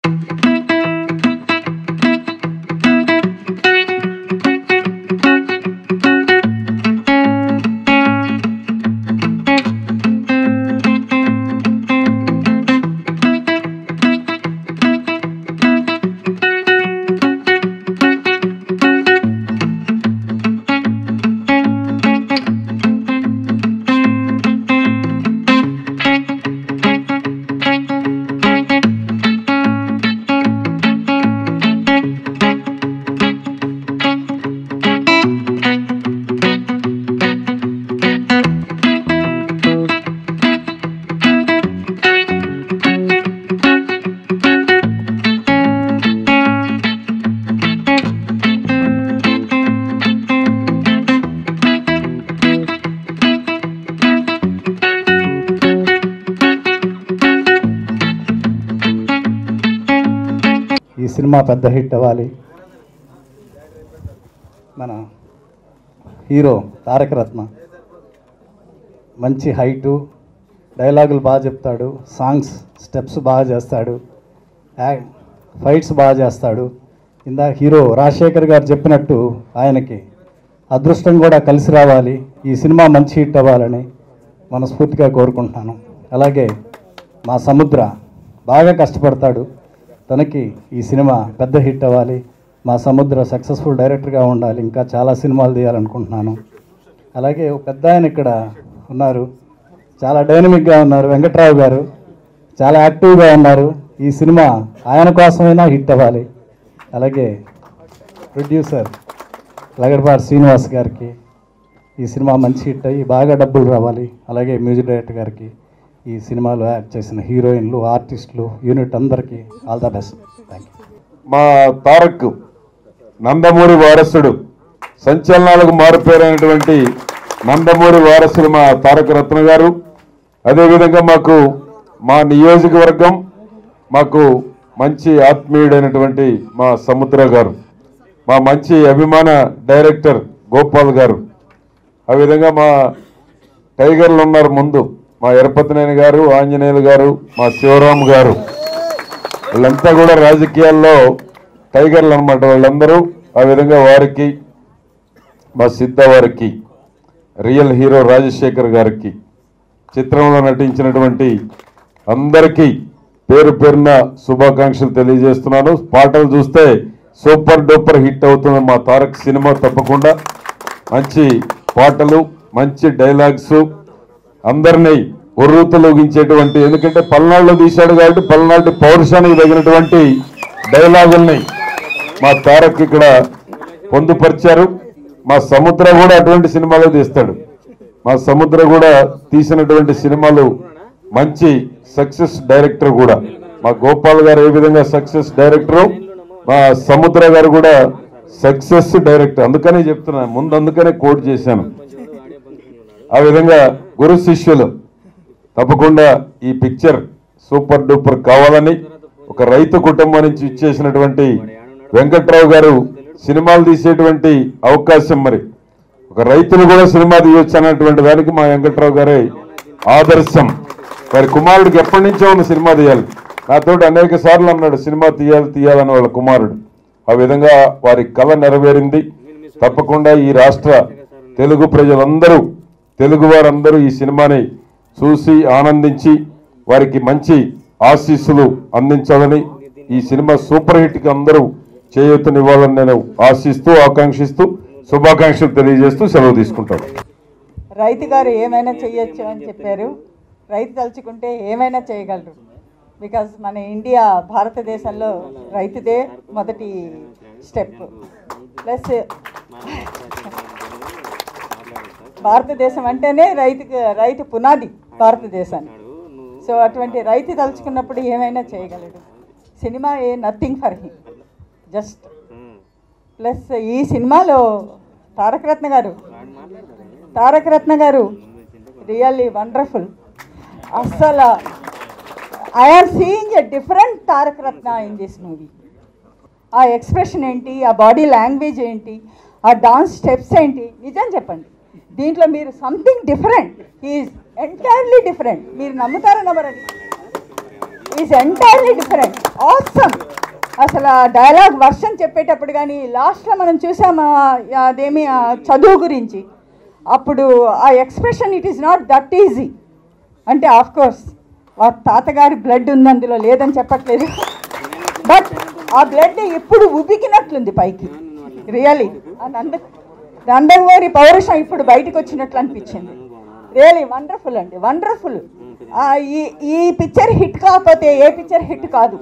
ఈ సినిమా పెద్ద హిట్ అవ్వాలి మన హీరో తారక రత్న మంచి హైటు డైలాగులు బాగా చెప్తాడు సాంగ్స్ స్టెప్స్ బాగా చేస్తాడు యా- ఫైట్స్ బాగా చేస్తాడు ఇందా హీరో రాజశేఖర్ గారు చెప్పినట్టు ఆయనకి అదృష్టం కూడా కలిసి రావాలి ఈ సినిమా మంచి హిట్ అవ్వాలని మనస్ఫూర్తిగా కోరుకుంటున్నాను అలాగే మా సముద్ర బాగా కష్టపడతాడు తనకి ఈ సినిమా పెద్ద హిట్ అవ్వాలి మా సముద్ర సక్సెస్ఫుల్ డైరెక్టర్గా ఉండాలి ఇంకా చాలా సినిమాలు తీయాలనుకుంటున్నాను అలాగే ఒక పెద్ద ఆయన ఇక్కడ ఉన్నారు చాలా డైనమిక్గా ఉన్నారు వెంకట్రావు గారు చాలా యాక్టివ్గా ఉన్నారు ఈ సినిమా ఆయన కోసమైనా హిట్ అవ్వాలి అలాగే ప్రొడ్యూసర్ లగడపాటి శ్రీనివాస్ గారికి ఈ సినిమా మంచి హిట్ అయ్యి బాగా డబ్బులు రావాలి అలాగే మ్యూజిక్ డైరెక్టర్ గారికి ఈ సినిమాలో యాక్ట్ చేసిన హీరోయిన్లు ఆర్టిస్టులు యూనిట్ అందరికీ all the best thank you మా తారక్ నందమూరి వారసుడు సంచలనాలకు మారుపేరైనటువంటి నందమూరి వారసుడు మా తారక రత్న గారు అదేవిధంగా మాకు మా నియోజకవర్గం మాకు మంచి ఆత్మీయుడైనటువంటి మా సముద్ర గారు మా మంచి అభిమాన డైరెక్టర్ గోపాల్ గారు ఆ విధంగా మా టైగర్లు ఉన్నారు ముందు మా ఎరపతినేని గారు ఆంజనేయులు గారు మా శివరాం గారు వీళ్ళంతా కూడా రాజకీయాల్లో టైగర్లు అనమాట వాళ్ళందరూ ఆ విధంగా వారికి మా సిద్ధ వారికి రియల్ హీరో రాజశేఖర్ గారికి చిత్రంలో నటించినటువంటి అందరికీ పేరు పేరున శుభాకాంక్షలు తెలియజేస్తున్నాను పాటలు చూస్తే సూపర్ డూపర్ హిట్ అవుతుంది మా తారక్ సినిమా తప్పకుండా మంచి పాటలు మంచి డైలాగ్స్ అందరినీ ఉర్రూతలోగించేటువంటి ఎందుకంటే పల్నాడులో తీశాడు కాబట్టి పల్నాడు పౌరుషానికి తగినటువంటి డైలాగుల్ని మా తారక్ ఇక్కడ పొందుపరిచారు మా సముద్ర కూడా అటువంటి సినిమాలు తీస్తాడు మా సముద్ర కూడా తీసినటువంటి సినిమాలు మంచి సక్సెస్ డైరెక్టర్ కూడా మా గోపాల్ గారు ఏ విధంగా సక్సెస్ డైరెక్టర్ మా సముద్ర గారు కూడా సక్సెస్ డైరెక్టర్ అందుకనే చెప్తున్నా ముందు అందుకనే కోట్ చేశాను ఆ విధంగా గురు శిష్యులు తప్పకుండా ఈ పిక్చర్ సూపర్ డూపర్ కావాలని ఒక రైతు కుటుంబం నుంచి ఇచ్చేసినటువంటి వెంకట్రావు గారు సినిమాలు తీసేటువంటి అవకాశం మరి ఒక రైతులు కూడా సినిమా తీయొచ్చు అన్నటువంటి దానికి మా వెంకట్రావు గారే ఆదర్శం వారి కుమారుడికి ఎప్పటి నుంచో ఉన్న సినిమా తీయాలి నాతో అనేక సార్లు అన్నాడు సినిమా తీయాలి తీయాలని వాళ్ళ కుమారుడు ఆ విధంగా వారి కళ నెరవేరింది తప్పకుండా ఈ రాష్ట్ర తెలుగు ప్రజలందరూ తెలుగు వారందరూ ఈ సినిమాని చూసి ఆనందించి వారికి మంచి ఆశీస్సులు అందించాలని ఈ సినిమా సూపర్ హిట్ కి అందరూ చేయూతనివ్వాలని నేను ఆశిస్తూ ఆకాంక్షిస్తూ శుభాకాంక్షలు తెలియజేస్తూ సెలవు తీసుకుంటాను రైతు గారు ఏమైనా చేయొచ్చు అని చెప్పారు రైతు తలుచుకుంటే ఏమైనా చేయగలరు బికాజ్ మన ఇండియా భారతదేశంలో రైతుదే మొదటి స్టెప్ ప్లస్ భారతదేశం అంటేనే రైతుకు రైతు పునాది భారతదేశానికి సో అటువంటి రైతు తలుచుకున్నప్పుడు ఏమైనా చేయగలడు cinema a nothing for him just plus ఈ సినిమాలో తారక రత్న గారు తారక రత్న గారు రియల్లీ వండర్ఫుల్ అస్సలు I are seeing a different Taraka Ratna in this movie ఆ ఎక్స్ప్రెషన్ ఏంటి ఆ బాడీ లాంగ్వేజ్ ఏంటి ఆ డాన్స్ స్టెప్స్ ఏంటి నిజం చెప్పండి దీంట్లో మీరు something different is entirely different మీరు నమ్ముతారో నమ్మరండి ఈజ్ ఎంటైర్లీ డిఫరెంట్ ఆసమ్ అసలు ఆ డైలాగ్ వర్షన్ చెప్పేటప్పుడు కానీ లాస్ట్లో మనం చూసాం ఆ- అదేమి ఆ చదువు గురించి అప్పుడు ఆ expression it is not that easy అంటే ఆఫ్ కోర్స్ ఆ తాతగారి బ్లడ్ ఉంది అందులో లేదని చెప్పట్లేదు బట్ ఆ బ్లడ్ ఎప్పుడు ఉబికినట్లుంది పైకి రియలీ నంద నందమూరి పౌరుషం ఇప్పుడు బయటకు వచ్చినట్లు అనిపించింది రియలీ వండర్ఫుల్ అండి వండర్ఫుల్ ఈ ఈ పిక్చర్ హిట్ కాకపోతే ఏ పిక్చర్ హిట్ కాదు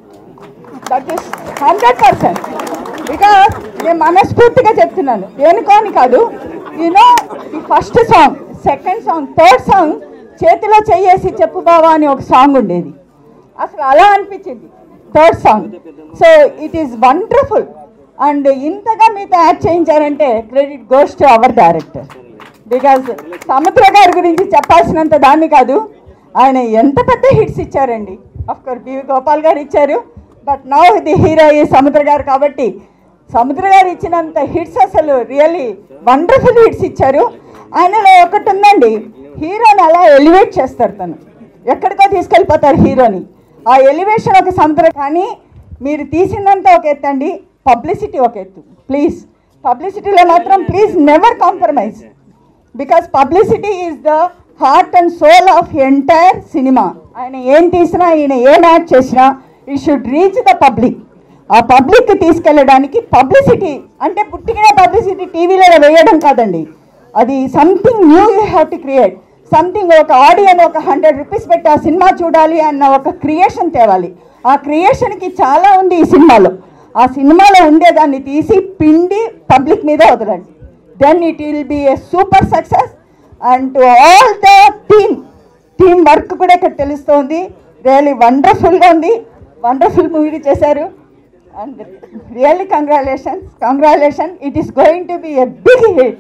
that is hundred percent because నేను మనస్ఫూర్తిగా చెప్తున్నాను దేనికో అని కాదు you know the first song second song third song చేతిలో చెయ్యేసి చెప్పు బావా అని ఒక సాంగ్ ఉండేది అసలు అలా అనిపించింది third song so it is wonderful and ఇంతగా మీతో యాడ్ చేయించారంటే credit goes to our director because Samudra గారి గురించి చెప్పాల్సినంత దాన్ని కాదు ఆయన ఎంత పెద్ద హిట్స్ ఇచ్చారండి అఫ్ కోర్స్ బివి గోపాల్ గారు ఇచ్చారు బట్ నౌ ది హీరో ఈ సముద్ర గారు కాబట్టి సముద్ర గారు ఇచ్చినంత హిట్స్ అసలు రియల్లీ వండర్ఫుల్ హిట్స్ ఇచ్చారు ఆయనలో ఒకటి ఉందండి హీరోని అలా ఎలివేట్ చేస్తారు తను ఎక్కడికో తీసుకెళ్ళిపోతారు హీరోని ఆ ఎలివేషన్ ఒక సముద్ర కానీ మీరు తీసిందంతా ఒక ఎత్తు అండి పబ్లిసిటీ ఒక ఎత్తు ప్లీజ్ పబ్లిసిటీలో మాత్రం please never compromise because publicity is the heart and soul of entire cinema ఆయన ఏం తీసినా ఈయన ఏం యాడ్ చేసినా ఈ షుడ్ రీచ్ ద పబ్లిక్ ఆ పబ్లిక్ తీసుకెళ్ళడానికి పబ్లిసిటీ అంటే పుట్టిన పబ్లిసిటీ టీవీలో వేయడం కాదండి అది something new you have to create something ఒక ఆడియన్ ఒక హండ్రెడ్ రూపీస్ పెట్టి ఆ సినిమా చూడాలి అన్న ఒక క్రియేషన్ తేవాలి ఆ క్రియేషన్కి చాలా ఉంది ఈ సినిమాలో ఆ సినిమాలో ఉండేదాన్ని తీసి పిండి పబ్లిక్ మీద వదలండి then it will be a super success and to all the team team work కూడా ఇక్కడ తెలుస్తోంది రియల్లీ వండర్ఫుల్గా ఉంది వండర్ఫుల్ మూవీ చేశారు and really congratulations congratulation it is going to be a big hit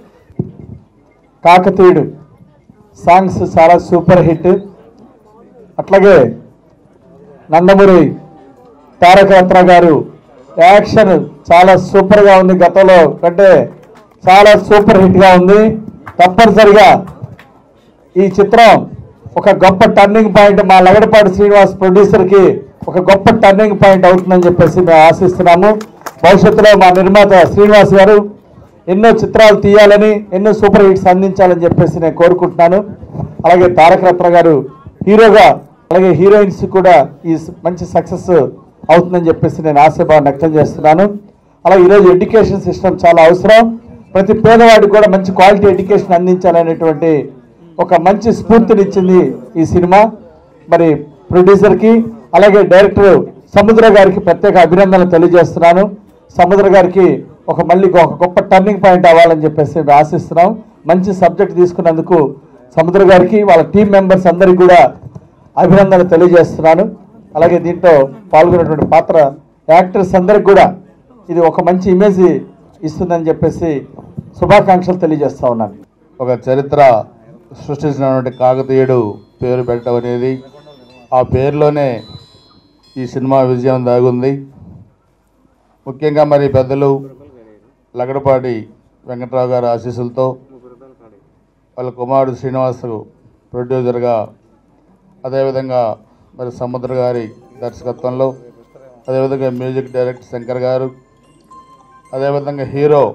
Kakatiyudu songs చాలా super hit అట్లాగే నందమూరి తారక రత్న గారు action చాలా సూపర్గా ఉంది గతంలో కంటే చాలా సూపర్ హిట్గా ఉంది తప్పనిసరిగా ఈ చిత్రం ఒక గొప్ప టర్నింగ్ పాయింట్ మా లగడపాటి శ్రీనివాస్ ప్రొడ్యూసర్కి ఒక గొప్ప టర్నింగ్ పాయింట్ అవుతుందని చెప్పేసి మేము ఆశిస్తున్నాము భవిష్యత్తులో మా నిర్మాత శ్రీనివాస్ గారు ఎన్నో చిత్రాలు తీయాలని ఎన్నో సూపర్ హిట్స్ అందించాలని చెప్పేసి నేను కోరుకుంటున్నాను అలాగే తారక రత్న గారు హీరోగా అలాగే హీరోయిన్స్ కూడా ఈ స- మంచి సక్సెస్ అవుతుందని చెప్పేసి నేను ఆశాభావం వ్యక్తం చేస్తున్నాను అలాగే ఈరోజు ఎడ్యుకేషన్ సిస్టమ్ చాలా అవసరం ప్రతి పేదవాడికి కూడా మంచి క్వాలిటీ ఎడ్యుకేషన్ అందించాలనేటువంటి ఒక మంచి స్ఫూర్తినిచ్చింది ఈ సినిమా మరి ప్రొడ్యూసర్కి అలాగే డైరెక్టర్ సముద్ర గారికి ప్రత్యేక అభినందనలు తెలియజేస్తున్నాను సముద్ర గారికి ఒక మళ్ళీ ఒక గొప్ప టర్నింగ్ పాయింట్ అవ్వాలని చెప్పేసి మేము ఆశిస్తున్నాం మంచి సబ్జెక్ట్ తీసుకున్నందుకు సముద్ర గారికి వాళ్ళ టీం మెంబర్స్ అందరికీ కూడా అభినందనలు తెలియజేస్తున్నాను అలాగే దీంట్లో పాల్గొన్నటువంటి పాత్ర యాక్టర్స్ అందరికి కూడా ఇది ఒక మంచి ఇమేజ్ ఇస్తుందని చెప్పేసి శుభాకాంక్షలు తెలియజేస్తా ఉన్నాను ఒక చరిత్ర సృష్టించినటువంటి కాకతీయుడు పేరు పెట్టడం అనేది ఆ పేరులోనే ఈ సినిమా విజయం దాగుంది ముఖ్యంగా మరి పెద్దలు లగడపాటి వెంకట్రావు గారి ఆశీస్సులతో వాళ్ళ కుమారుడు శ్రీనివాస్ ప్రొడ్యూసర్గా అదేవిధంగా మరి సముద్ర గారి దర్శకత్వంలో అదేవిధంగా మ్యూజిక్ డైరెక్టర్ శంకర్ గారు అదేవిధంగా హీరో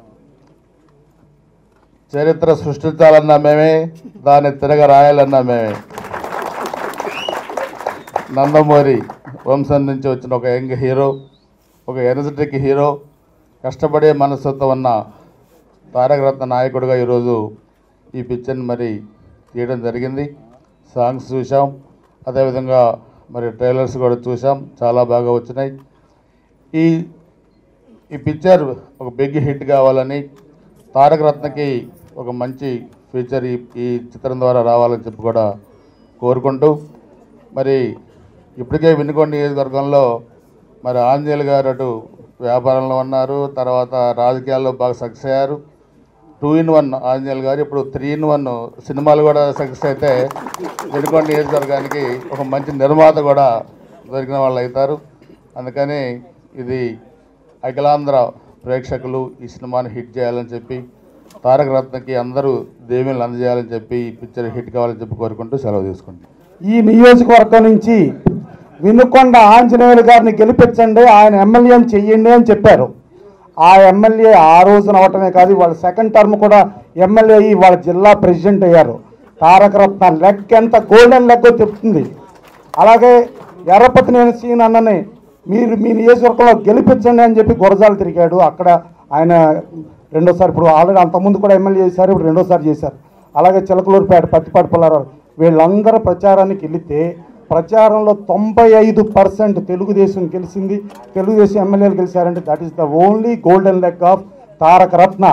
చరిత్ర సృష్టించాలన్నా మేమే దాన్ని తిరగ రాయాలన్నా మేమే నందమూరి వంశం నుంచి వచ్చిన ఒక యంగ్ హీరో ఒక ఎనర్జెటిక్ హీరో కష్టపడే మనస్తత్వం ఉన్న తారకరత్న నాయకుడిగా ఈరోజు ఈ పిక్చర్ని మరి తీయడం జరిగింది సాంగ్స్ చూసాం అదేవిధంగా మరి ట్రైలర్స్ కూడా చూసాం చాలా బాగా వచ్చినాయి ఈ ఈ పిక్చర్ ఒక బిగ్ హిట్ కావాలని తారక రత్నకి ఒక మంచి ఫీచర్ ఈ ఈ చిత్రం ద్వారా రావాలని చెప్పి కూడా కోరుకుంటూ మరి ఇప్పటికే వినుకొండ నియోజకవర్గంలో మరి ఆంజనేయులు గారు అటు వ్యాపారంలో ఉన్నారు తర్వాత రాజకీయాల్లో బాగా సక్సెస్ అయ్యారు టూ ఇన్ వన్ ఆంజనేయులు గారు ఇప్పుడు త్రీ ఇన్ వన్ సినిమాలు కూడా సక్సెస్ అయితే వినుకొండ నియోజకవర్గానికి ఒక మంచి నిర్మాత కూడా దొరికిన వాళ్ళు అవుతారు అందుకని ఇది అఖిలాంధ్ర ప్రేక్షకులు ఈ సినిమాని హిట్ చేయాలని చెప్పి తారక రత్నకి అందరూ దేవీలు అందజేయాలని చెప్పి ఈ పిక్చర్ హిట్ కావాలని చెప్పి కోరుకుంటూ సెలవు తీసుకుంటాం ఈ నియోజకవర్గం నుంచి వినుకొండ ఆంజనేయులు గారిని గెలిపించండి ఆయన ఎమ్మెల్యేని చెయ్యండి అని చెప్పారు ఆ ఎమ్మెల్యే ఆ రోజున అవటమే కాదు వాళ్ళ సెకండ్ టర్మ్ కూడా ఎమ్మెల్యే అయ్యి వాళ్ళ జిల్లా ప్రెసిడెంట్ అయ్యారు తారక రత్న లెగ్ ఎంత గోల్డెన్ లెగ్ చెప్తుంది అలాగే ఎర్రపతి నేను సీన్ అన్నని మీరు మీ నియోజకవర్గంలో గెలిపించండి అని చెప్పి గురజాలు తిరిగాడు అక్కడ ఆయన రెండోసారి ఇప్పుడు ఆల్రెడీ అంతకుముందు కూడా ఎమ్మెల్యే చేశారు ఇప్పుడు రెండోసారి చేశారు అలాగే చిలకలూరుపేట పత్తిపాటి పుల్లారావు వీళ్ళందరూ ప్రచారానికి వెళితే ప్రచారంలో తొంభై ఐదు పర్సెంట్ తెలుగుదేశం గెలిచింది తెలుగుదేశం ఎమ్మెల్యేలు గెలిచారంటే that is the only golden leg of Taraka Ratna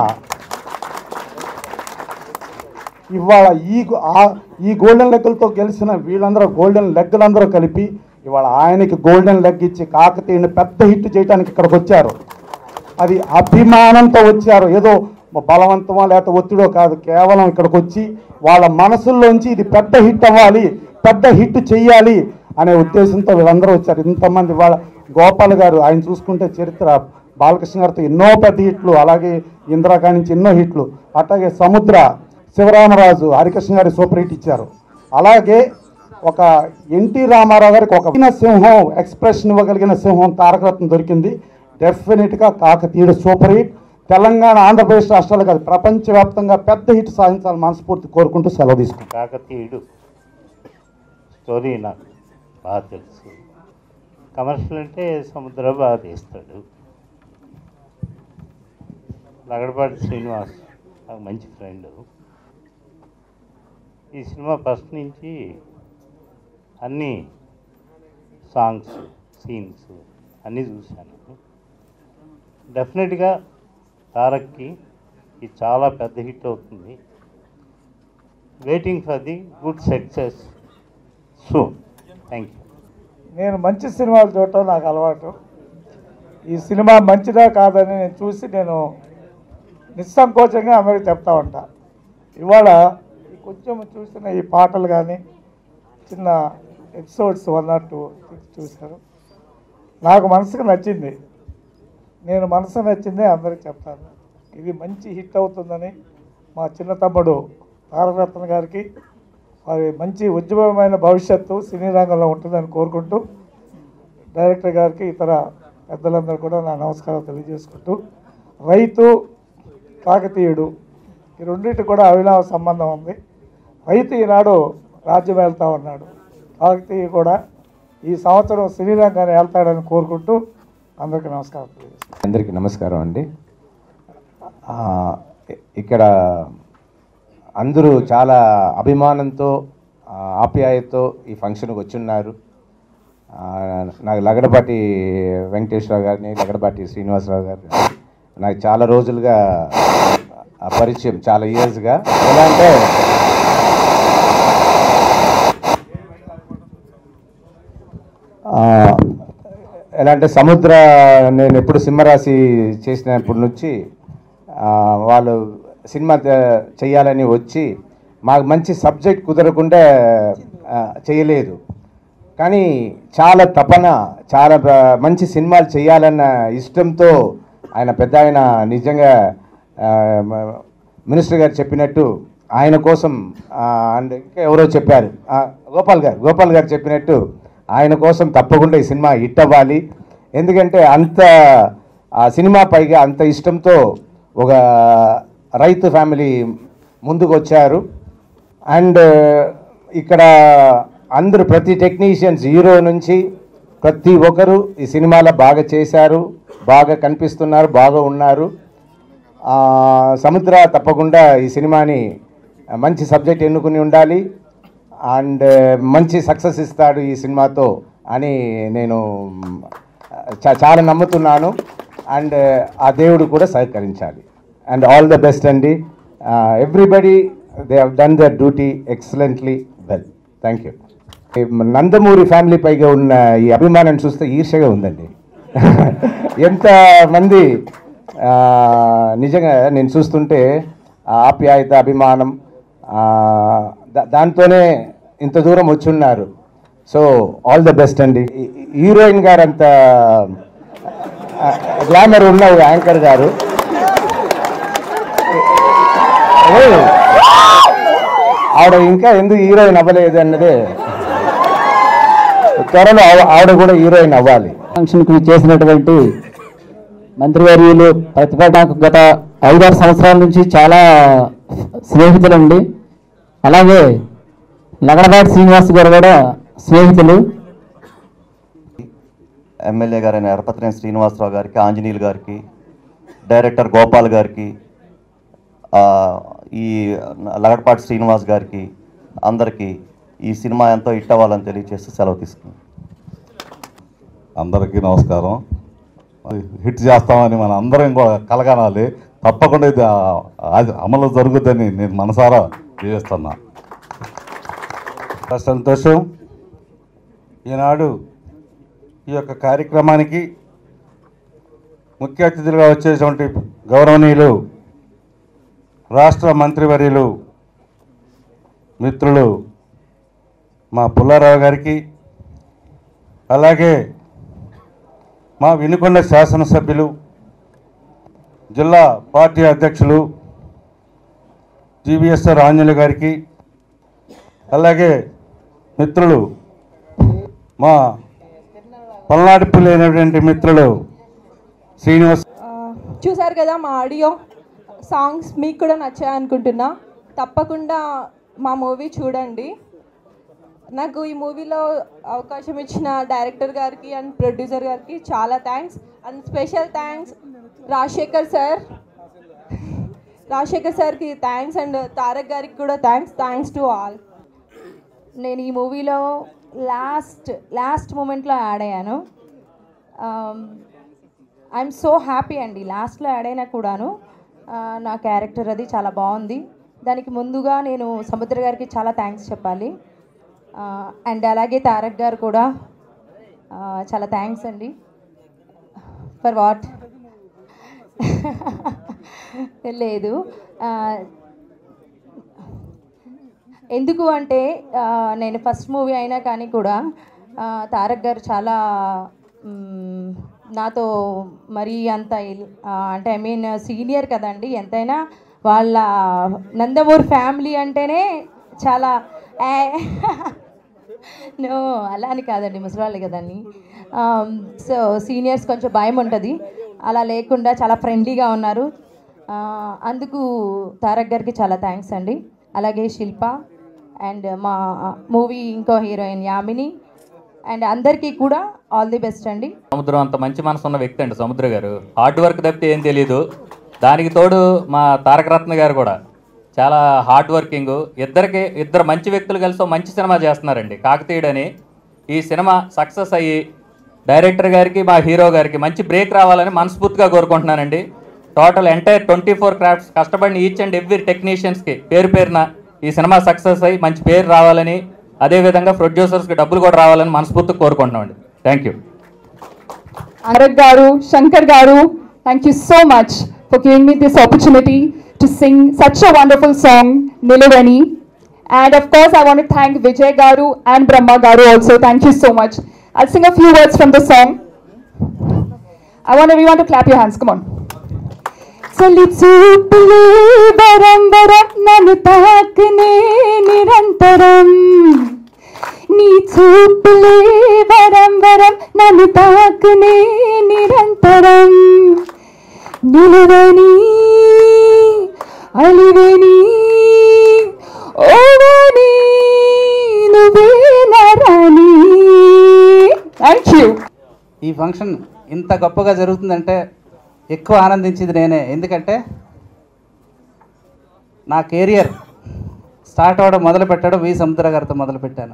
ఇవాళ ఈ గో- ఆ- ఈ గోల్డెన్ లెక్కలతో గెలిచిన వీళ్ళందరూ గోల్డెన్ లెగ్గలందరూ కలిపి ఇవాళ ఆయనకి గోల్డెన్ లెగ్ ఇచ్చి కాకతీయని పెద్ద హిట్ చేయడానికి ఇక్కడికి వచ్చారు అది అభిమానంతో వచ్చారు ఏదో బలవంతమో లేకపోతే ఒత్తిడో కాదు కేవలం ఇక్కడికి వచ్చి వాళ్ళ మనసుల్లోంచి ఇది పెద్ద హిట్ అవ్వాలి పెద్ద హిట్ చెయ్యాలి అనే ఉద్దేశంతో వీళ్ళందరూ వచ్చారు ఇంతమంది వాళ్ళ గోపాల్ గారు ఆయన చూసుకుంటే చరిత్ర బాలకృష్ణ గారితో ఎన్నో పెద్ద హిట్లు అలాగే ఇందిరాకా నుంచి ఎన్నో హిట్లు అట్లాగే సముద్ర శివరామరాజు హరికృష్ణ గారి సూపర్ హిట్ ఇచ్చారు అలాగే ఒక ఎన్టీ రామారావు గారికి ఒక విన సింహం ఎక్స్ప్రెషన్ ఇవ్వగలిగిన సింహం తారకరత్నం దొరికింది డెఫినెట్గా కాకతీయుడు సూపర్ హిట్ తెలంగాణ ఆంధ్రప్రదేశ్ రాష్ట్రాలు కాదు ప్రపంచవ్యాప్తంగా పెద్ద హిట్ సాధించాలని మనస్ఫూర్తి కోరుకుంటూ సెలవు తీసుకుంటాను కాకతీయుడు స్టోరీ నాకు బాగా తెలుసు కమర్షియల్ అంటే సముద్ర బాగా తీస్తాడు లగడపాటి శ్రీనివాస్ నాకు మంచి ఫ్రెండ్ ఈ సినిమా ఫస్ట్ నుంచి అన్ని సాంగ్స్ సీన్స్ అన్నీ చూశాను డెఫినెట్గా తారక్కి ఇది చాలా పెద్ద హిట్ అవుతుంది waiting for the good success soon thank you నేను మంచి సినిమాలు చూడటం నాకు అలవాటు ఈ సినిమా మంచిదా కాదని నేను చూసి నేను నిస్సంకోచంగా అందరికి చెప్తా ఉంటా ఇవాళ ఈ కొంచెం చూసిన ఈ పాటలు కానీ చిన్న ఎపిసోడ్స్ వన్ ఆర్ టూ చూశారు నాకు మనసుకు నచ్చింది నేను మనసు నచ్చిందే అందరికి చెప్తాను ఇది మంచి హిట్ అవుతుందని మా చిన్న తమ్ముడు తారకరత్న గారికి వారి మంచి ఉజ్వలమైన భవిష్యత్తు సినీ రంగంలో ఉంటుందని కోరుకుంటూ డైరెక్టర్ గారికి ఇతర పెద్దలందరూ కూడా నా నమస్కారం తెలియజేసుకుంటూ రైతు కాకతీయుడు ఈ రెండింటి కూడా అవినావ సంబంధం ఉంది రైతు ఈనాడు రాజ్యం వెళ్తా ఉన్నాడు కాకతీయ కూడా ఈ సంవత్సరం సినీ రంగాన్ని వెళ్తాడని కోరుకుంటూ అందరికీ నమస్కారం తెలియజేస్తాను అందరికీ నమస్కారం అండి ఆ, ఇ- ఇక్కడ అందరూ చాలా అభిమానంతో ఆ, ఆప్యాయతతో ఈ ఫంక్షన్కి వచ్చున్నారు ఆ, నాకు లగడపాటి వెంకటేశ్వరరావు గారిని లగడపాటి శ్రీనివాసరావు గారిని నాకు చాలా రోజులుగా ఆ పరిచయం చాలా ఇయర్స్గా ఎలా అంటే ఆ, ఎలా అంటే సముద్ర నేను ఎప్పుడు సింహరాశి చేసినప్పటి నుంచి ఆ, వాళ్ళు సినిమా త- చేయాలని వచ్చి మాకు మంచి సబ్జెక్ట్ కుదరకుండా ఆ, చేయలేదు కానీ చాలా తపన చాలా బ- మంచి సినిమాలు చేయాలన్న ఇష్టంతో ఆయన పెద్ద ఆయన నిజంగా ఆ, మ- మినిస్టర్ గారు చెప్పినట్టు ఆయన కోసం ఆ, అండ్ ఇంకా ఎవరో చెప్పారు ఆ, గోపాల్ గారు గోపాల్ గారు చెప్పినట్టు ఆయన కోసం తప్పకుండా ఈ సినిమా హిట్ అవ్వాలి ఎందుకంటే అంత ఆ సినిమా పైగా అంత ఇష్టంతో ఒక రైతు ఫ్యామిలీ ముందుకు వచ్చారు అండ్ ఇక్కడ అందరూ ప్రతి టెక్నీషియన్స్ హీరో నుంచి ప్రతి ఒక్కరు ఈ సినిమాలో బాగా చేశారు బాగా కనిపిస్తున్నారు బాగా ఉన్నారు ఆ, సముద్ర తప్పకుండా ఈ సినిమాని మంచి సబ్జెక్ట్ ఎన్నుకుని ఉండాలి అండ్ మంచి సక్సెస్ ఇస్తాడు ఈ సినిమాతో అని నేను చా- చాలా నమ్ముతున్నాను అండ్ ఆ దేవుడు కూడా సహకరించాలి అండ్ ఆల్ ద బెస్ట్ అండి everybody they have done their duty excellently well thank you Nandamuri family పైగా ఉన్న ఈ అభిమానం చూస్తే ఈర్ష్యగా ఉందండి ఎంత మంది ఆ, నిజంగా నేను చూస్తుంటే ఆ ఆప్యాయత అభిమానం ఆ, దా- దాంతోనే ఇంత దూరం వచ్చున్నారు సో ఆల్ ద బెస్ట్ అండి ఈ- ఈ హీరోయిన్ గారు అంత గ్లామర్ ఉన్న యాంకర్ గారు ఏ, ఆవిడ ఇంకా ఎందుకు హీరోయిన్ అవ్వలేదు అన్నదే త్వరలో ఆవ- ఆవిడ కూడా హీరోయిన్ అవ్వాలి ఫంక్షన్కి చేసినటువంటి మంత్రివర్యులు ప్రతిభ నాకు గత ఐదారు సంవత్సరాల నుంచి చాలా స్నేహితులండి అలాగే లగడపాటి శ్రీనివాస్ గారు కూడా స్నేహితులు ఎమ్మెల్యే గారైన ఎరపతినేని శ్రీనివాసరావు గారికి ఆంజనేయులు గారికి డైరెక్టర్ గోపాల్ గారికి ఆ, ఈ లగడపాటి శ్రీనివాస్ గారికి అందరికీ ఈ సినిమా ఎంతో హిట్ అవ్వాలని తెలియజేస్తూ సెలవు తీసుకున్నాను అందరికీ నమస్కారం హిట్ చేస్తామని మన అందరం కూడా కలగనాలి తప్పకుండా ఇది ఆ- ఆ- అమలు జరుగుద్దని నేను మనసారా జీవిస్తున్నా చాలా సంతోషం ఈనాడు ఈ యొక్క కార్యక్రమానికి ముఖ్య అతిథులుగా వచ్చేటువంటి గౌరవనీయులు రాష్ట్ర మంత్రివర్యులు మిత్రులు మా పుల్లారావు గారికి అలాగే మా వినుకొండ శాసనసభ్యులు జిల్లా పార్టీ అధ్యక్షులు జీవీఎస్ఆర్ ఆంజనేయులు గారికి అలాగే మిత్రులు మా పల్నాడిపల్లి అయినటువంటి మిత్రులు శ్రీనివాస్ చూసారు కదా మా ఆడియో సాంగ్స్ మీకు కూడా నచ్చాయి అనుకుంటున్నా తప్పకుండా మా మూవీ చూడండి నాకు ఈ మూవీలో అవకాశం ఇచ్చిన డైరెక్టర్ గారికి అండ్ ప్రొడ్యూసర్ గారికి చాలా thanks and special thanks Rajasekhar sir Rajasekhar సార్కి థ్యాంక్స్ అండ్ తారక్ గారికి కూడా థ్యాంక్స్ థ్యాంక్స్ టు ఆల్ నేను ఈ మూవీలో లాస్ట్ లాస్ట్ మూమెంట్లో యాడ్ అయ్యాను ఐఎమ్ సో హ్యాపీ అండి లాస్ట్లో యాడ్ అయినా కూడాను ఆ, నా క్యారెక్టర్ అది చాలా బాగుంది దానికి ముందుగా నేను సముద్ర గారికి చాలా థ్యాంక్స్ చెప్పాలి అండ్ అలాగే తారక్ గారు కూడా ఆ, చాలా థ్యాంక్స్ అండి ఫర్ వాట్ లేదు ఆ, ఎందుకు అంటే ఆ, నేను ఫస్ట్ మూవీ అయినా కానీ కూడా ఆ, తారక్ గారు చాలా మ్, నాతో మరీ అంత ఇల్- ఆ, అంటే ఐ మీన్ సీనియర్ కదండి ఎంతైనా వాళ్ళ నందమూరి ఫ్యామిలీ అంటేనే చాలా నో అలా అని కాదండి ముసలివాళ్ళు కదండి సో సీనియర్స్ కొంచెం భయం ఉంటుంది అలా లేకుండా చాలా ఫ్రెండ్లీగా ఉన్నారు ఆ, అందుకు తారక్ గారికి చాలా థ్యాంక్స్ అండి అలాగే శిల్ప అండ్ మా మూవీ ఇంకో హీరోయిన్ యామిని అండ్ అందరికీ కూడా ఆల్ ది బెస్ట్ అండి సముద్రం అంత మంచి మనసు ఉన్న వ్యక్తి అండి సముద్ర గారు హార్డ్ వర్క్ తప్పితే ఏం తెలియదు దానికి తోడు మా తారక రత్న గారు కూడా చాలా హార్డ్ వర్కింగ్ ఇద్దరికి ఇద్దరు మంచి వ్యక్తులు కలిసి ఓ మంచి సినిమా చేస్తున్నారండి కాకతీయుడని ఈ సినిమా సక్సెస్ అయ్యి డైరెక్టర్ గారికి మా హీరో గారికి మంచి బ్రేక్ రావాలని మనస్ఫూర్తిగా కోరుకుంటున్నానండి total entire twenty four crafts కష్టపడిన ఈచ్ అండ్ ఎవ్రీ టెక్నీషియన్స్కి పేరు పేరున ఈ సినిమా సక్సెస్ అయ్యి మంచి పేరు రావాలని అదేవిధంగా ప్రొడ్యూసర్స్కి డబ్బులు కూడా రావాలని మనస్ఫూర్తిగా కోరుకుంటున్నామండి thank you Arak Garu, Shankar Garu, thank you so much for giving me this opportunity to sing such a wonderful song, Nilivani. And of course, I want to thank Vijay Garu and Brahma Garu also. Thank you so much. I'll sing a few words from the song. I want everyone to clap your hands. Come on. చలి చూపులే వరం వరం నన్ను తాకనే నిరంతరం నీ చూపులే వరం వరం నన్ను తాకనే నిరంతరం నిలవని అలివని ఓవని నువ్వే నరని థ్యాంక్ యూ ఈ ఫంక్షన్ ఇంత గొప్పగా జరుగుతుందంటే ఎక్కువ ఆనందించింది నేనే ఎందుకంటే నా కెరియర్ స్టార్ట్ అవ్వడం మొదలు పెట్టడం వి సముద్ర గారితో మొదలు పెట్టాను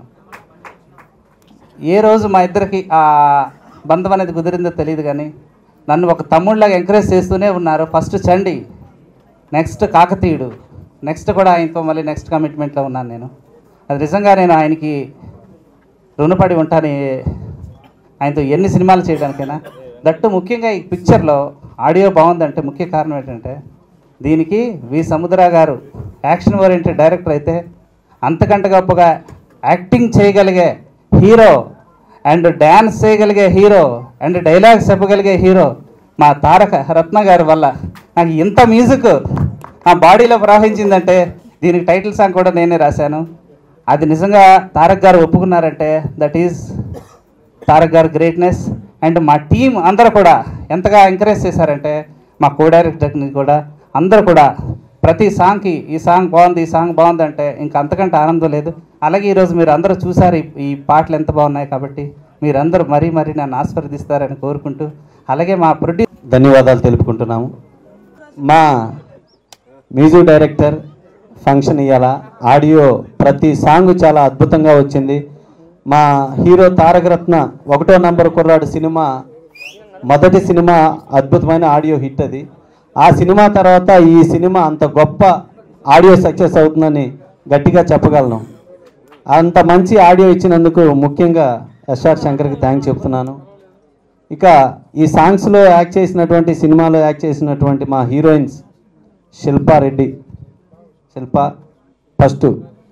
ఏ రోజు మా ఇద్దరికి ఆ బంధం అనేది కుదిరిందో తెలియదు కానీ నన్ను ఒక తమ్ముళ్ళగా ఎంకరేజ్ చేస్తూనే ఉన్నారు first Chandi next Kakatiyudu next కూడా ఆయనతో మళ్ళీ నెక్స్ట్ కమిట్మెంట్లో ఉన్నాను నేను అది నిజంగా నేను ఆయనకి రుణపడి ఉంటాను ఆయనతో ఎన్ని సినిమాలు చేయడానికైనా దట్టు ముఖ్యంగా ఈ పిక్చర్లో ఆడియో బాగుందంటే ముఖ్య కారణం ఏంటంటే దీనికి వి సముద్ర గారు యాక్షన్ ఓరియంటెడ్ డైరెక్టర్ అయితే అంతకంటే గొప్పగా యాక్టింగ్ చేయగలిగే హీరో అండ్ డ్యాన్స్ చేయగలిగే హీరో అండ్ డైలాగ్స్ చెప్పగలిగే హీరో మా తారక రత్న గారి వల్ల నాకు ఇంత మ్యూజిక్ నా బాడీలో ప్రవహించిందంటే దీనికి టైటిల్ సాంగ్ కూడా నేనే రాశాను అది నిజంగా తారక్ గారు ఒప్పుకున్నారంటే దట్ ఈజ్ తారక్ గారి గ్రేట్నెస్ అండ్ మా టీం అందరూ కూడా ఎంతగా ఎంకరేజ్ చేశారంటే మా కో డైరెక్టర్ని కూడా అందరూ కూడా ప్రతి సాంగ్కి ఈ సాంగ్ బాగుంది ఈ సాంగ్ బాగుంది అంటే ఇంకా అంతకంటే ఆనందం లేదు అలాగే ఈరోజు మీరు అందరూ చూసారు ఈ- ఈ పాటలు ఎంత బాగున్నాయి కాబట్టి మీరందరూ మరీ మరీ నన్ను ఆస్వాదిస్తారని కోరుకుంటూ అలాగే మా ప్రొడ్యూ ధన్యవాదాలు తెలుపుకుంటున్నాము మా మ్యూజిక్ డైరెక్టర్ ఫంక్షన్ ఇవాళ ఆడియో ప్రతి సాంగ్ చాలా అద్భుతంగా వచ్చింది మా హీరో తారక రత్న ఒకటో నంబర్ కుర్రాడు సినిమా మొదటి సినిమా అద్భుతమైన ఆడియో హిట్ అది ఆ సినిమా తర్వాత ఈ సినిమా అంత గొప్ప ఆడియో సక్సెస్ అవుతుందని గట్టిగా చెప్పగలను అంత మంచి ఆడియో ఇచ్చినందుకు ముఖ్యంగా ఎస్ఆర్ శంకర్కి థ్యాంక్స్ చెప్తున్నాను ఇక ఈ సాంగ్స్లో యాక్ట్ చేసినటువంటి సినిమాలో యాక్ట్ చేసినటువంటి మా హీరోయిన్స్ శిల్పా రెడ్డి శిల్ప ఫస్ట్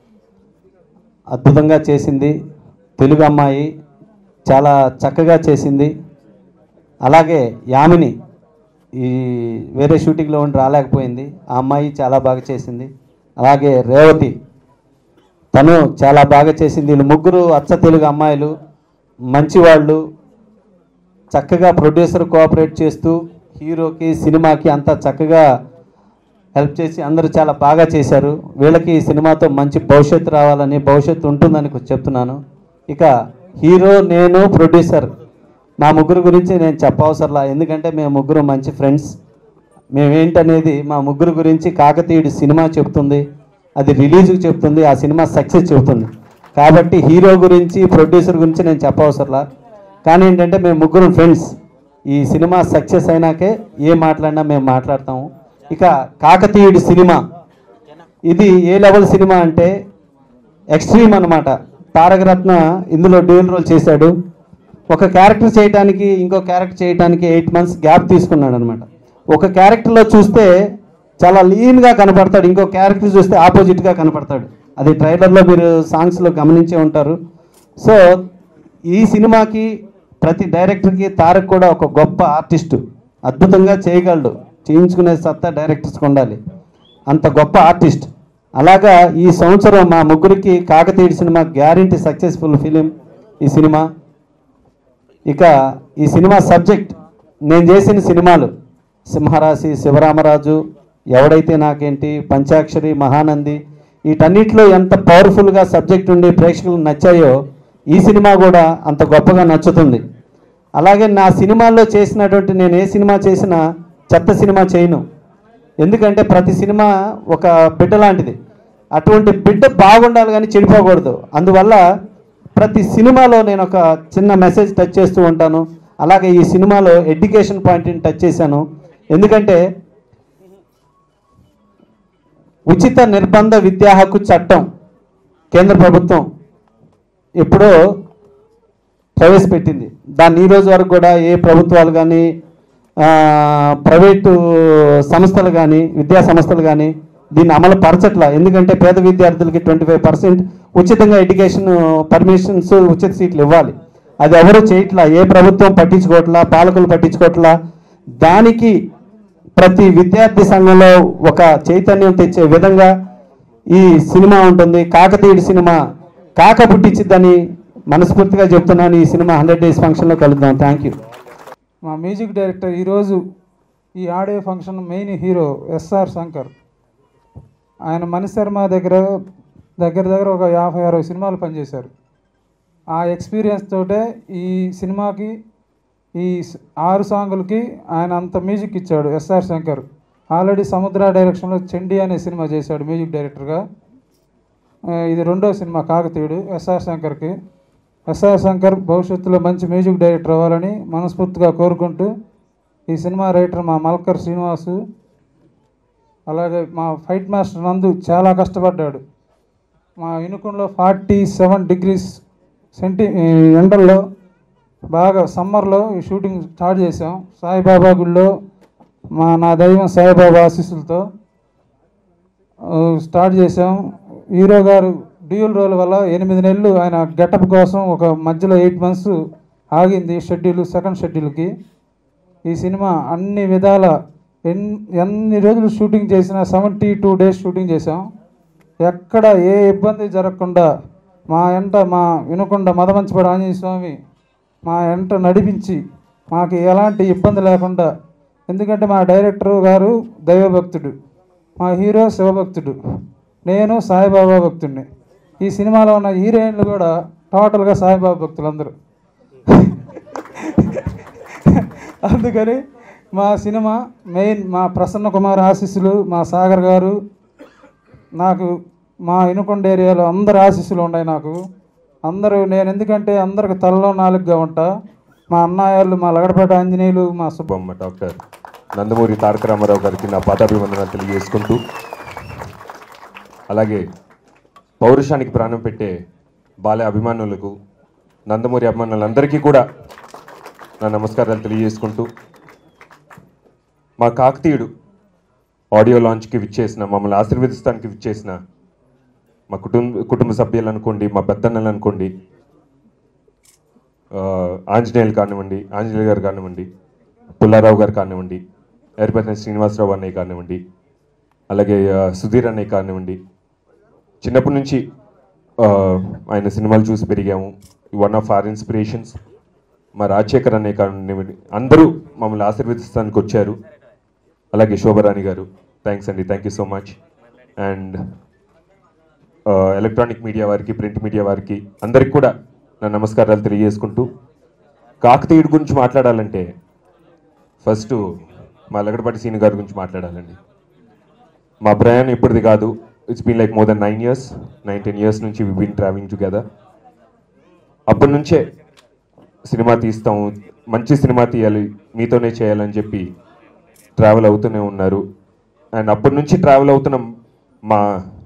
అద్భుతంగా చేసింది తెలుగు అమ్మాయి చాలా చక్కగా చేసింది అలాగే యామిని ఈ వేరే షూటింగ్లో ఉండి రాలేకపోయింది ఆ అమ్మాయి చాలా బాగా చేసింది అలాగే రేవతి తను చాలా బాగా చేసింది వీళ్ళు ముగ్గురు అచ్చ తెలుగు అమ్మాయిలు మంచివాళ్ళు చక్కగా ప్రొడ్యూసర్ కోఆపరేట్ చేస్తూ హీరోకి సినిమాకి అంతా చక్కగా హెల్ప్ చేసి అందరూ చాలా బాగా చేశారు వీళ్ళకి ఈ సినిమాతో మంచి భవిష్యత్తు రావాలని భవిష్యత్తు ఉంటుందని చెప్తున్నాను ఇక హీరో నేను ప్రొడ్యూసర్ మా ముగ్గురు గురించి నేను చెప్పవసరలా ఎందుకంటే మేము ముగ్గురు మంచి ఫ్రెండ్స్ మేమేంటనేది మా ముగ్గురు గురించి కాకతీయుడు సినిమా చెప్తుంది అది రిలీజ్కి చెప్తుంది ఆ సినిమా సక్సెస్ చెబుతుంది కాబట్టి హీరో గురించి ప్రొడ్యూసర్ గురించి నేను చెప్పవసరలా కానీ ఏంటంటే మేము ముగ్గురు ఫ్రెండ్స్ ఈ సినిమా సక్సెస్ అయినాకే ఏ మాట్లాడినా మేము మాట్లాడతాము ఇక కాకతీయుడి సినిమా ఇది ఏ లెవెల్ సినిమా అంటే ఎక్స్ట్రీమ్ అనమాట తారక రత్న ఇందులో డ్యూయల్ రోల్ చేశాడు ఒక క్యారెక్టర్ చేయడానికి ఇంకో క్యారెక్టర్ చేయడానికి ఎయిట్ మంత్స్ గ్యాప్ తీసుకున్నాడు అనమాట ఒక క్యారెక్టర్లో చూస్తే చాలా లీన్గా కనపడతాడు ఇంకో క్యారెక్టర్ చూస్తే ఆపోజిట్గా కనపడతాడు అది ట్రైలర్లో మీరు సాంగ్స్లో గమనించే ఉంటారు సో ఈ సినిమాకి ప్రతి డైరెక్టర్కి తారక్ కూడా ఒక గొప్ప ఆర్టిస్టు అద్భుతంగా చేయగలడు చేయించుకునే సత్తా డైరెక్టర్స్కి ఉండాలి అంత గొప్ప ఆర్టిస్ట్ అలాగా ఈ సంవత్సరం మా ముగ్గురికి కాకతీయుడి సినిమా గ్యారంటీ సక్సెస్ఫుల్ ఫిలిం ఈ సినిమా ఇక ఈ సినిమా సబ్జెక్ట్ నేను చేసిన సినిమాలు సింహరాశి శివరామరాజు ఎవడైతే నాకేంటి పంచాక్షరి మహానంది వీటన్నిటిలో ఎంత పవర్ఫుల్గా సబ్జెక్ట్ ఉండి ప్రేక్షకులకు నచ్చాయో ఈ సినిమా కూడా అంత గొప్పగా నచ్చుతుంది అలాగే నా సినిమాల్లో చేసినటువంటి నేను ఏ సినిమా చేసినా చెత్త సినిమా చేయను ఎందుకంటే ప్రతి సినిమా ఒక బిడ్డ లాంటిది అటువంటి బిడ్డ బాగుండాలి కానీ చెడిపోకూడదు అందువల్ల ప్రతి సినిమాలో నేను ఒక చిన్న మెసేజ్ టచ్ చేస్తూ ఉంటాను అలాగే ఈ సినిమాలో ఎడ్యుకేషన్ పాయింట్ని టచ్ చేశాను ఎందుకంటే ఉచిత నిర్బంధ విద్యా హక్కు చట్టం కేంద్ర ప్రభుత్వం ఎప్పుడో ప్రవేశపెట్టింది దాన్ని ఈ రోజు వరకు కూడా ఏ ప్రభుత్వాలు కానీ ప్రైవేటు సంస్థలు కానీ విద్యా సంస్థలు కానీ దీన్ని అమలు పరచట్ల ఎందుకంటే పేద విద్యార్థులకి ట్వంటీ ఫైవ్ పర్సెంట్ ఉచితంగా ఎడ్యుకేషన్ పర్మిషన్స్ ఉచిత సీట్లు ఇవ్వాలి అది ఎవరు చేయట్లా ఏ ప్రభుత్వం పట్టించుకోవట్లా పాలకులు పట్టించుకోవట్లా దానికి ప్రతి విద్యార్థి సంఘంలో ఒక చైతన్యం తెచ్చే విధంగా ఈ సినిమా ఉంటుంది కాకతీయుడి సినిమా కాక పుట్టించిద్దని మనస్ఫూర్తిగా చెప్తున్నాను ఈ సినిమా హండ్రెడ్ డేస్ ఫంక్షన్లో కలుద్దాం థ్యాంక్ యూ మా మ్యూజిక్ డైరెక్టర్ ఈరోజు ఈ audio function main hero SR Shankar ఆయన మణిశర్మ దగ్గర దగ్గర దగ్గర ఒక యాభై అరవై సినిమాలు పనిచేశారు ఆ ఎక్స్పీరియన్స్ తోటే ఈ సినిమాకి ఈ స్- ఆరు సాంగులకి ఆయన అంత మ్యూజిక్ ఇచ్చాడు ఎస్ఆర్ శంకర్ ఆల్రెడీ సముద్ర డైరెక్షన్లో చెండి అనే సినిమా చేశాడు మ్యూజిక్ డైరెక్టర్గా ఆ, ఇది రెండో సినిమా కాకతీయుడు ఎస్ఆర్ శంకర్కి ఎస్ఆర్ శంకర్ భవిష్యత్తులో మంచి మ్యూజిక్ డైరెక్టర్ అవ్వాలని మనస్ఫూర్తిగా కోరుకుంటూ ఈ సినిమా రైటర్ మా మల్కర్ శ్రీనివాసు అలాగే మా ఫైట్ మాస్టర్ నందు చాలా కష్టపడ్డాడు మా ఇనుకుంలో ఫార్టీ సెవెన్ డిగ్రీస్ సెంటి ఈ ఎండల్లో బాగా సమ్మర్లో ఈ షూటింగ్ స్టార్ట్ చేసాం సాయిబాబా గుడిలో మా నా దైవం సాయిబాబా ఆశీస్సులతో ఆ, స్టార్ట్ చేసాం హీరో గారు డ్యూయల్ రోల్ వల్ల ఎనిమిది నెలలు ఆయన గెటప్ కోసం ఒక మధ్యలో ఎయిట్ మంత్స్ ఆగింది షెడ్యూల్ సెకండ్ షెడ్యూల్కి ఈ సినిమా అన్ని విధాల ఎన్ ఎన్ని రోజులు షూటింగ్ చేసినా సెవెంటీ టూ డేస్ షూటింగ్ చేసాం ఎక్కడ ఏ ఇబ్బంది జరగకుండా మా ఎంట మా వినకుండా మదమంచిపడి ఆంజనేయ స్వామి మా వెంట నడిపించి మాకు ఎలాంటి ఇబ్బంది లేకుండా ఎందుకంటే మా డైరెక్టర్ గారు దైవభక్తుడు మా హీరో శివభక్తుడు నేను సాయిబాబా భక్తుడిని ఈ సినిమాలో ఉన్న హీరోయిన్లు కూడా టోటల్గా సాయిబాబా భక్తులు అందరూ అందుకని మా సినిమా మెయిన్ మా ప్రసన్న కుమార్ ఆశీస్సులు మా సాగర్ గారు నాకు మా ఇనుకొండ ఏరియాలో అందరు ఆశీస్సులు ఉన్నాయి నాకు అందరూ నేను ఎందుకంటే అందరికి తలలో నాలుగుగా ఉంటా మా అన్నయ్యలు మా లగడపేట ఆంజనేయులు మా సుబ్బ బొమ్మ డాక్టర్ నందమూరి తారక రామారావు గారికి నా పాదాభివందనాలు తెలియజేసుకుంటూ అలాగే పౌరుషానికి ప్రాణం పెట్టే బాలయ అభిమానులకు నందమూరి అభిమానులందరికీ కూడా నా నమస్కారాలు తెలియజేసుకుంటూ మా కాకతీయుడు ఆడియో లాంచ్కి విచ్చేసిన మమ్మల్ని ఆశీర్వదిస్తానికి విచ్చేసిన మా కుటుంబ కుటుంబ సభ్యులు అనుకోండి మా పెద్దన్నలు అనుకోండి ఆ, ఆంజనేయులు కానివ్వండి ఆంజనేయులు గారు కానివ్వండి పుల్లారావు గారు కానివ్వండి ఎరిపతి శ్రీనివాసరావు అన్నయ్య కానివ్వండి అలాగే ఆ, సుధీర్ అన్నయ్య కానివ్వండి చిన్నప్పటి నుంచి ఆ, ఆయన సినిమాలు చూసి పెరిగాము వన్ ఆఫ్ ఆర్ ఇన్స్పిరేషన్స్ మా రాజశేఖర్ అన్నయ్య కానివ్వండి అందరూ మమ్మల్ని ఆశీర్వదిస్తానికి వచ్చారు అలాగే శోభరాణి గారు థ్యాంక్స్ అండి thank you so much and electronic media వారికి ప్రింట్ మీడియా వారికి అందరికి కూడా నా నమస్కారాలు తెలియజేసుకుంటూ కాకతీయుడి గురించి మాట్లాడాలంటే ఫస్ట్ మా లగడపాటి సీని గారి గురించి మాట్లాడాలండి మా ప్రయాణం ఇప్పటిది కాదు it's been like more than nine years nine ten years నుంచి వి బీన్ ట్రావెలింగ్ టుగెదర్ అప్పటి నుంచే సినిమా తీస్తాం మంచి సినిమా తీయాలి మీతోనే చేయాలని చెప్పి ట్రావెల్ అవుతూనే ఉన్నారు అండ్ అప్పటి నుంచి ట్రావెల్ అవుతున్న మా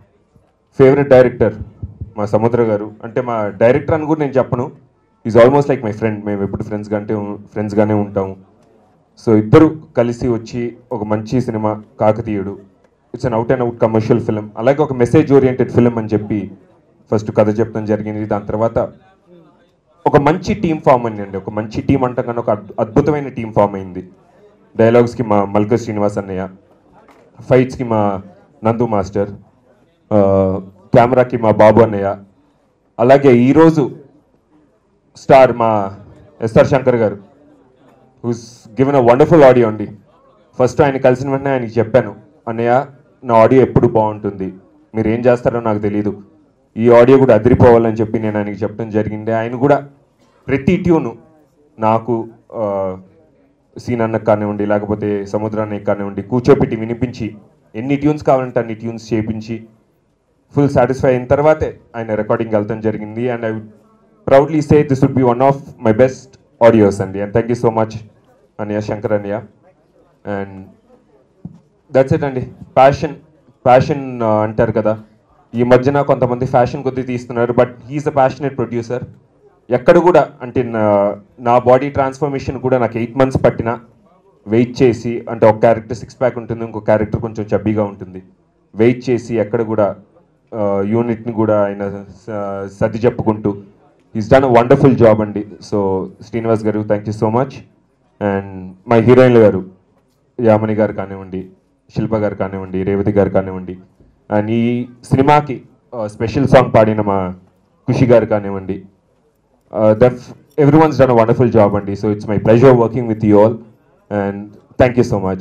ఫేవరెట్ డైరెక్టర్ మా సముద్ర గారు అంటే మా డైరెక్టర్ అని కూడా నేను చెప్పను is almost like my friend మేము ఎప్పుడు ఫ్రెండ్స్ కంటే ఫ్రెండ్స్గానే ఉంటాము సో ఇద్దరు కలిసి వచ్చి ఒక మంచి సినిమా Kakatiyudu it's an out and out commercial film అలాగే ఒక మెసేజ్ ఓరియంటెడ్ ఫిలిం అని చెప్పి ఫస్ట్ కథ చెప్పడం జరిగింది దాని తర్వాత ఒక మంచి టీం ఫామ్ అయిందండి ఒక మంచి టీం అంటాం కానీ ఒక అద్భు- అద్భుతమైన టీం ఫామ్ అయింది డైలాగ్స్కి మా మల్క శ్రీనివాస్ అన్నయ్య ఫైట్స్కి మా నందు మాస్టర్ ఆ, కెమెరాకి మా బాబు అన్నయ్య అలాగే ఈరోజు స్టార్ మా ఎస్ఆర్ శంకర్ గారు who's given a wonderful audio అండి ఫస్ట్ ఆయన కలిసిన వెంటనే ఆయనకి చెప్పాను అన్నయ్య నా ఆడియో ఎప్పుడు బాగుంటుంది మీరు ఏం చేస్తారో నాకు తెలియదు ఈ ఆడియో కూడా అదిరిపోవాలని చెప్పి నేను ఆయనకి చెప్పడం జరిగింది ఆయన కూడా ప్రతి ట్యూను నాకు ఆ, సీన్ అన్నకు కానివ్వండి లేకపోతే సముద్రానికి కానివ్వండి కూర్చోపెట్టి వినిపించి ఎన్ని ట్యూన్స్ కావాలంటే అన్ని ట్యూన్స్ చేపించి ఫుల్ సాటిస్ఫై అయిన తర్వాతే ఆయన రికార్డింగ్ వెళ్తాం జరిగింది and I proudly say this would be one of my best audios అండి and thank you so much అన్నయ్య శంకర్ అన్నయ్య అండ్ దట్స్ ఇట్ అండి ప్యాషన్ ప్యాషన్ అంటారు కదా ఈ మధ్యన కొంతమంది ఫ్యాషన్ కొద్దీ తీస్తున్నారు but he's a passionate producer ఎక్కడ కూడా అంటే నా- నా బాడీ ట్రాన్స్ఫర్మేషన్ కూడా నాకు ఎయిట్ మంత్స్ పట్టిన వెయిట్ చేసి అంటే ఒక క్యారెక్టర్ సిక్స్ ప్యాక్ ఉంటుంది ఇంకో క్యారెక్టర్ కొంచెం చబ్బీగా ఉంటుంది వెయిట్ చేసి ఎక్కడ కూడా యూనిట్ని కూడా ఆయన స- సర్ది చెప్పుకుంటూ is done a wonderful job అండి సో శ్రీనివాస్ గారు thank you so much and మా హీరోయిన్లు గారు యామని గారు కానివ్వండి శిల్ప గారు కానివ్వండి రేవతి గారు కానివ్వండి అండ్ ఈ సినిమాకి స్పెషల్ సాంగ్ పాడిన మా ఖుషి గారు కానివ్వండి that everyone's done a wonderful job అండి so it's my pleasure working with you all and thank you so much